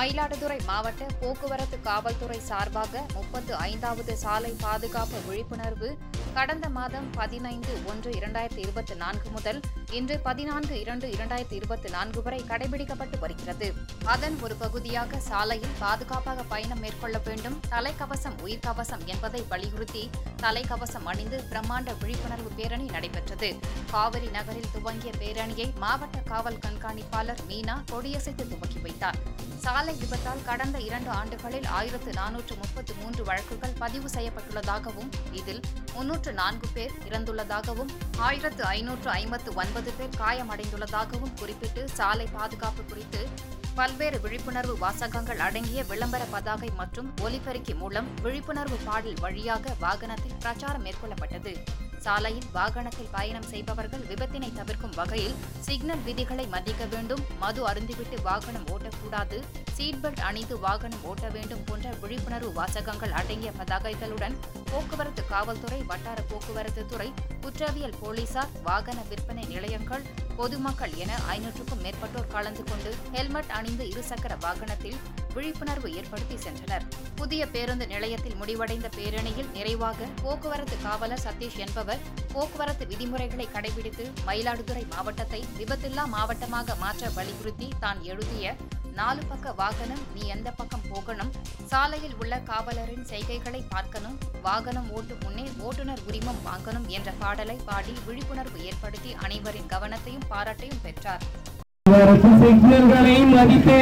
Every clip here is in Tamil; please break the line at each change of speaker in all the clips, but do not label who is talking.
மயிலாடுதுறை மாவட்ட போக்குவரத்து காவல்துறை சார்பாக முப்பத்து ஐந்தாவது சாலை பாதுகாப்பு விழிப்புணர்வு கடந்த மாதம் பதினைந்து ஒன்று இரண்டாயிரத்தி இருபத்தி நான்கு முதல் இன்று பதினான்கு இரண்டு இரண்டாயிரத்தி இருபத்தி நான்கு வரை கடைபிடிக்கப்பட்டு வருகிறது அதன் ஒரு பகுதியாக சாலையில் பாதுகாப்பாக பயணம் மேற்கொள்ள வேண்டும் தலைக்கவசம் உயிர்க்கவசம் என்பதை வலியுறுத்தி தலைக்கவசம் அணிந்து பிரம்மாண்ட விழிப்புணர்வு பேரணி நடைபெற்றது காவிரி நகரில் துவங்கிய பேரணியை மாவட்ட காவல் கண்காணிப்பாளர் மீனா கொடியசைத்து துவக்கி வைத்தார் சாலை விபத்தால் கடந்த இரண்டு ஆண்டுகளில் ஆயிரத்து நானூற்று முப்பத்து மூன்று வழக்குகள் பதிவு செய்யப்பட்டுள்ளதாகவும் இதில் முன்னூற்று நான்கு பேர் இறந்துள்ளதாகவும் ஆயிரத்து ஐநூற்று ஐம்பத்து ஒன்பது பேர் காயமடைந்துள்ளதாகவும் குறிப்பிட்டு சாலை பாதுகாப்பு குறித்து பல்வேறு விழிப்புணர்வு வாசகங்கள் அடங்கிய விளம்பர பதாகை மற்றும் ஒலிபெருக்கி மூலம் விழிப்புணர்வு பாடல் வழியாக வாகனத்தில் பிரச்சாரம் மேற்கொள்ளப்பட்டது சாலையில் வாகனத்தில் பயணம் செய்பவர்கள் விபத்தினை தவிர்க்கும் வகையில் சிக்னல் விதிகளை மதிக்க வேண்டும் மது அருந்திவிட்டு வாகனம் ஓட்டக்கூடாது சீட் பெல்ட் அணிந்து வாகனம் ஓட்ட வேண்டும் போன்ற விழிப்புணர்வு வாசகங்கள் அடங்கிய பதாகைகளுடன் போக்குவரத்து காவல்துறை வட்டார போக்குவரத்து துறை குற்றவியல் போலீசார் வாகன விற்பனை நிலையங்கள் பொதுமக்கள் என ஐநூற்றுக்கும் மேற்பட்டோர் கலந்து கொண்டு ஹெல்மெட் அணிந்து இருசக்கர வாகனத்தில் விழிப்புணர்வு ஏற்படுத்தி சென்றனர் புதிய பேருந்து நிலையத்தில் முடிவடைந்த பேரணியில் நிறைவாக போக்குவரத்து காவலர் சதீஷ் என்பவர் போக்குவரத்து விதிமுறைகளை கடைபிடித்து மயிலாடுதுறை மாவட்டத்தை விபத்தில்லா மாவட்டமாக மாற்ற வலியுறுத்தி தான் எழுதிய நாலு பக்க வாகனம் நீ எந்த பக்கம் போகணும் சாலையில் உள்ள காவலரின் செய்கைகளை பார்க்கணும் வாகனம் ஓட்டும் முன்னே ஓட்டுநர் உரிமம் வாங்கணும் என்ற பாடலை பாடி விழிப்புணர்வு ஏற்படுத்தி அனைவரின் கவனத்தையும் பாராட்டையும் பெற்றார்
அரசு சிக்னல்களை மதித்து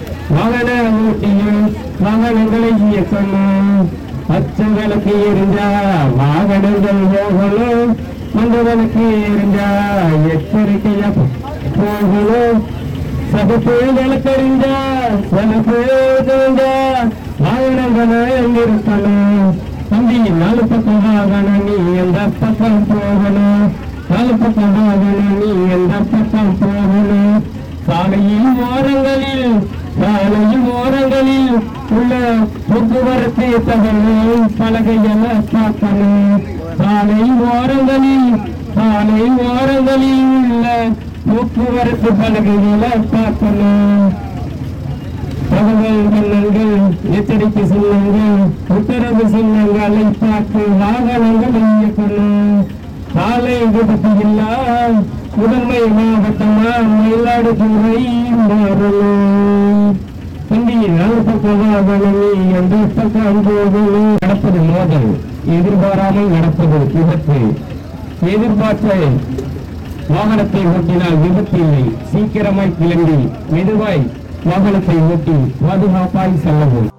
வாகன ஓட்டியும் வாகனங்களை இயக்கணும் பச்சைகளுக்கு எரிஞ்சா வாகனங்கள் போகணும் மந்தவனுக்கு எரிஞ்சா எச்சரிக்கையா போகணும் சகப்புகளுக்கு எரிஞ்சா சலப்பு தெரிஞ்சா வாகனங்களை நிறுத்தணும் தம்பி நாலு பக்கம் வாகனம் நீ எந்த பக்கம் போகணும் நாலு பக்கம் வாகனம் நீ எந்த பக்கம் போகணும் சாலையின் ஓரங்களில் சாலையின் ஓரங்களில் உள்ள போக்குவரத்து தகவல் பலகையென பார்க்கணும் சாலை ஓரங்களில் சாலை ஓரங்களில் உள்ள போக்குவரத்து பலகைகளை பார்க்கணும் தகவல் வண்ணங்கள் எச்சரிக்கை சின்னங்கள் உத்தரவு சின்னங்களை பார்த்து வாகனங்கள் இயக்கணும் சாலை விபத்து இல்லா முதன்மை மாவட்டமா மயிலாடுதுறை மாறணும் தம்பி நாலு பக்கம் வாகனம் எந்த பக்கம் போகணும் நடப்பது மோதல் எதிர்பாராமல் நடப்பது விபத்து எதிர்பார்த்த வாகனத்தை ஓட்டினால் விபத்து இல்லை சீக்கிரமாய் கிளம்பி மெதுவாய் வாகனத்தை ஓட்டி பாதுகாப்பாய் செல்லவும்